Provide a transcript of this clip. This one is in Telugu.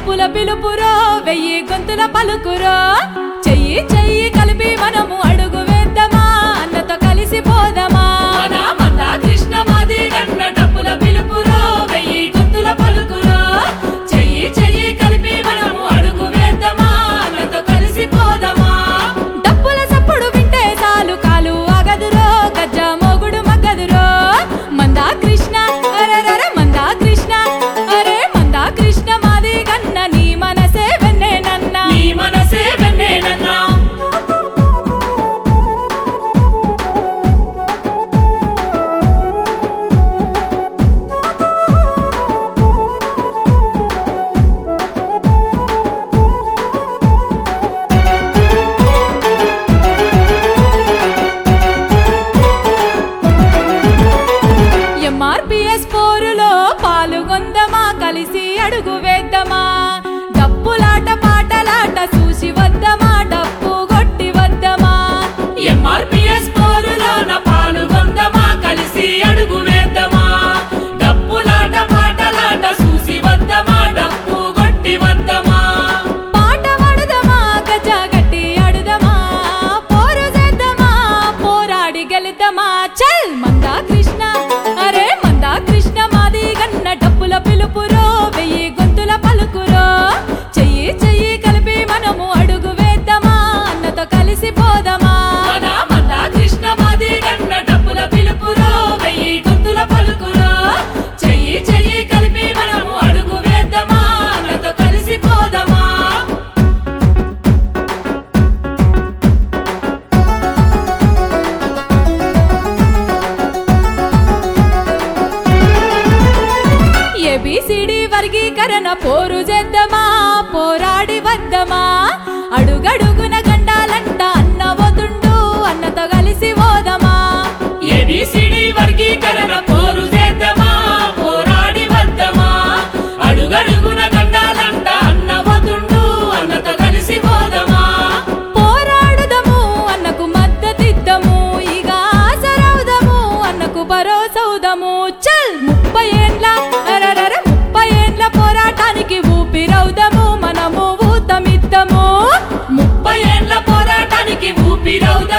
డప్పుల పిలుపురో వెయ్యి గొంతుల పలుకురో చెయ్యి చెయ్యి కలిపి మనము అడుగు వేద్దామా అన్నతో కలిసి పోదామా మన మంద కృష్ణ మాది గన్న డప్పుల పిలుపురో వెయ్యి గొంతుల పలుకురో చెయ్యి చెయ్యి కలిపి మనము అడుగు వేద్దామా అన్నతో కలిసి పోదామా డప్పుల సప్పుడు వింటే చాలు కాలు ఆగదురో గజ్జ మోగుడు మగ్గదురో మందా కృష్ణ అరరర మందా కృష్ణ అరే మందా కృష్ణ మాది గన్న నీ మనసే వెన్నే నన్న నీ మనసే వెన్నేనన్నా ఎంఆర్పిఎస్ పోరులో పాల్గొందమా కలిసి అడుగు వేద్దామా డప్పులాట పాటలాట చూసి వద్దమా డప్పు కొట్టి వద్దమా ఎంఆర్పిఎస్ పోరులోన పాల్గొందమా కలిసి అడుగు వేద్దామా డప్పులాట పాటలాట చూసి వద్దమా డప్పు కొట్టి వద్దమా పాట పాడుదమా గజ గట్టి ఆడుదమా పోరు చేద్దామా పోరాడి గెలుద్దామా చల్ మందా కృష్ణ అరే మందా కృష్ణ మాది గన్న డప్పుల పిలుపురో వెయ్యి గొంతుల పలుకురో చెయ్యి చెయ్యి కలిపి మనము అడుగు వేద్దామా అన్నతో కలిసి పోదామా మన మంద కృష్ణ మాది గన్న డప్పుల పిలుపురో వెయ్యి గొంతుల పలుకురో చెయ్యి చెయ్యి కలిపి మనము అడుగు వేద్దామా అన్నతో కలిసి పోదామా ఏబిసిడి వర్గీకరణ పోరు చేద్దామా పోరాడి వద్దమా అడుగడుగున గండాలంట అన్న వదుండు అన్నతో కలిసి పోదమా ఏబిసిడి వర్గీకరణ పోరు చేద్దామా పోరాడి వద్దమా అడుగడుగున గండాలంట అన్న వదుండు అన్నతో కలిసి పోదమా పోరాడుదము అన్నకు మద్దతిద్దము ఇక ఆసరవుదము అన్నకు భరోసవుదము చల్ ముప్పై ఏండ్ల అరరర ముప్పై ఏండ్ల పోరాటానికి ఊపిరవుదము మనము ఊతమిద్దము ముప్పై ఏళ్ల పోరాటానికి ఊపిరవుద